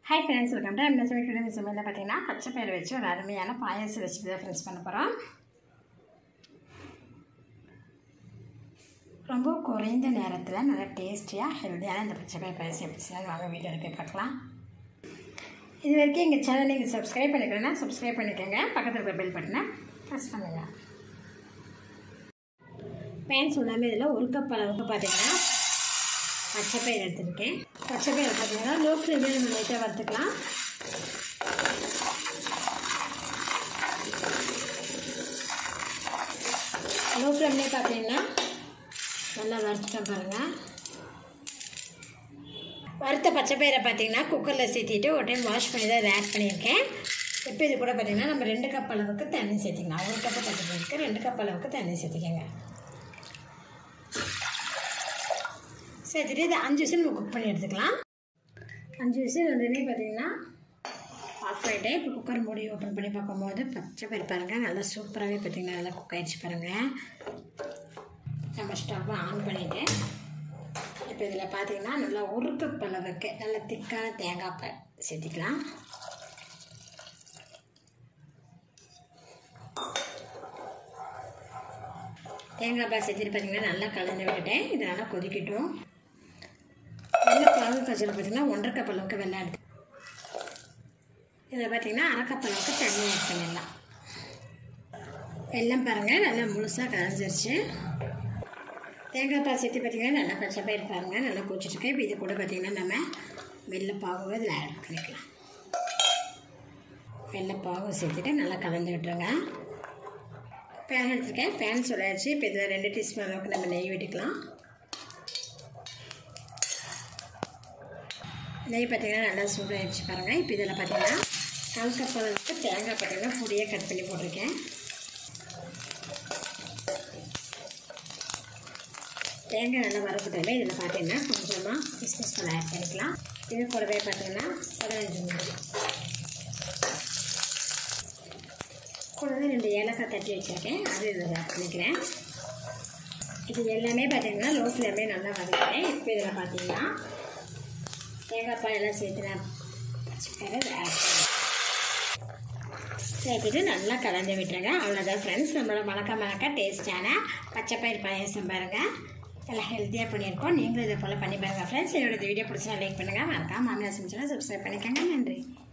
hi friends welcome to என்ன சமைக்கிற சமையலில் பார்த்தீங்கன்னா பச்சை பயிர் வச்சு ஒரு அருமையான பாயாச ரெசிபி தான் ஃப்ரெண்ட்ஸ் பண்ண போகிறோம் ரொம்ப குறைந்த நேரத்தில் நல்லா டேஸ்டியாக ஹெல்த்தியான இந்த பச்சை பயிர் பாயாசம் எப்படி செய்யலாம் வாங்க வீடியோ போய் பார்க்கலாம் இது வரைக்கும் எங்கள் சேனல் நீங்கள் சப்ஸ்கிரைப் பண்ணிக்கிறேன்னா சப்ஸ்கிரைப் பண்ணிக்கோங்க பக்கத்தில் இருக்கிற பெல் பட்டனை ப்ரெஸ் பண்ணுங்கள் பேன் சொல்லாமல் இதில் ஒரு கப் அளவுக்கு பார்த்தீங்கன்னா பச்சைப்பயிர் எடுத்துருக்கேன் பச்சைப்பயிர் பார்த்தீங்கன்னா லோ ஃப்ளேமில் நம்ம லைட்டாக வறுத்துக்கலாம் லோ ஃப்ளேம்லேயே பார்த்தீங்கன்னா நல்லா வறுத்துட்டோம் பாருங்கள் வறுத்த பச்சைப்பயிரை பார்த்தீங்கன்னா குக்கரில் சேர்த்திட்டு ஒரு டைம் வாஷ் பண்ணி தான் இதை ஆட் பண்ணியிருக்கேன் இப்போ இது கூட பார்த்தீங்கன்னா நம்ம ரெண்டு கப் அளவுக்கு தண்ணி சேர்த்திக்கலாம் ஒரு கப்பு பச்சைப்பயிருக்கு ரெண்டு கப் அளவுக்கு தண்ணி சேர்த்திக்கங்க சேர்த்துட்டு இது அஞ்சு விசில் நம்ம குக் பண்ணி எடுத்துக்கலாம் அஞ்சு விசில் வந்ததுமே பார்த்தீங்கன்னா ஆஃப் ஆகிட்டேன் இப்போ குக்கர் மூடி ஓப்பன் பண்ணி பார்க்கும்போது பச்சை பயிர் பாருங்கள் நல்லா சூப்பராகவே பார்த்தீங்கன்னா நல்லா குக் ஆகிடுச்சு பாருங்கள் நம்ம ஸ்டவ்வை ஆன் பண்ணிவிட்டு இப்போ இதில் பார்த்தீங்கன்னா நல்லா ஒரு கப் அளவுக்கு நல்ல திக்கான தேங்காய் பால் சேர்த்திக்கலாம் தேங்காய் பால் சேர்த்துட்டு பார்த்தீங்கன்னா நல்லா கலந்து விட்டுட்டேன் இது நல்லா கொதிக்கட்டும் வெள்ளை பாகு கச்சில் பார்த்தீங்கன்னா ஒன்றரை கப் அளவுக்கு வெள்ளம் எடுத்து இதில் பார்த்தீங்கன்னா அரை கப் அளவுக்கு தண்ணி ஆட் பண்ணிடலாம் வெள்ளம் பாருங்கள் நல்லா முழுசாக கரைஞ்சிருச்சு தேங்காய் பால் சேர்த்து பார்த்தீங்கன்னா நல்லா பச்சை பயிர் பாருங்கள் நல்லா கொச்சிட்ருக்கேன் இப்போ இது கூட பார்த்தீங்கன்னா நம்ம வெள்ளைப்பாகு இதில் ஆட் பண்ணிக்கலாம் வெள்ளைப்பாகு சேர்த்துட்டு நல்லா கலந்து விட்டுருங்க பேன் எடுத்துருக்கேன் பேன் சுடாச்சு இப்போ இதில் ரெண்டு டீஸ்பூன் அளவுக்கு நம்ம நெய் விட்டுக்கலாம் நெய் பார்த்தீங்கன்னா நல்லா சூடாகிடுச்சு பாருங்கள் இப்போ இதில் பார்த்தீங்கன்னா கால் கப் அளவுக்கு தேங்காய் பார்த்தீங்கன்னா பொடியாக கட் பண்ணி போட்டிருக்கேன் தேங்காய் நல்லா வறுக்கட்டாலே இதில் பார்த்தீங்கன்னா கொஞ்சமாக கிஸ்மிஸ் பழம் ஆட் பண்ணிக்கலாம் இது கூடவே பார்த்தீங்கன்னா பதினஞ்சு முந்திரி கூடவே ரெண்டு ஏலக்காய் தட்டி வச்சுருக்கேன் அது இதில் ஆட் பண்ணிக்கிறேன் இது எல்லாமே பார்த்தீங்கன்னா லோ ஃப்ளேமே நல்லா வதக்கிறேன் இப்போ இதில் பார்த்தீங்கன்னா தேங்காய் பால் எல்லாம் சேர்த்து நான் பச்சைப்பயிரை ஆட் சேர்த்துட்டு நல்லா கலந்து விட்டுருங்க அவ்வளோதான் ஃப்ரெண்ட்ஸ் நம்மளோட மணக்க மணக்க டேஸ்டான பச்சைப்பயிர் பாயசம் பாருங்கள் எல்லாம் ஹெல்த்தியாக பண்ணியிருக்கோம் நீங்களும் இதை போல் பண்ணி பாருங்கள் ஃப்ரெண்ட்ஸ் என்னோட வீடியோ பிடிச்சா லைக் பண்ணுங்கள் மறக்காம மாமியார் சமைச்சா சப்ஸ்கிரைப் பண்ணிக்கோங்க நன்றி